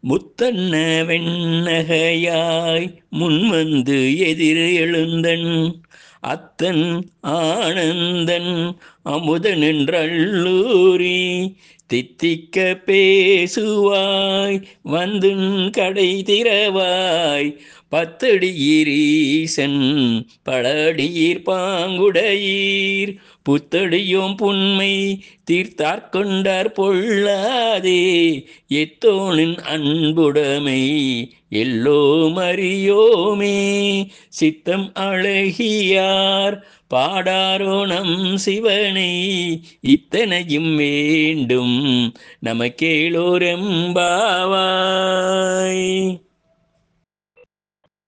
முத்தன்ன வெண்ணகையாய் முன்வந்து எதிர் எழுந்தன் அத்தன் ஆனந்தன் அமுதன் என்றல்லூரி தித்திக்க பேசுவாய் வந்து கடை திறவாய் பத்தடியீரீசன் பழடியீர் பாங்குடையீர் புத்தடியோம் புண்மை தீர்த்தார்கொண்டார் பொல்லாதே எத்தோனின் அன்புடைமை எல்லோம் அறியோமே சித்தம் அழகியார் பாடாரோ நம் சிவனை இத்தனையும் வேண்டும் நமக்கேளோரெம்பாவாய்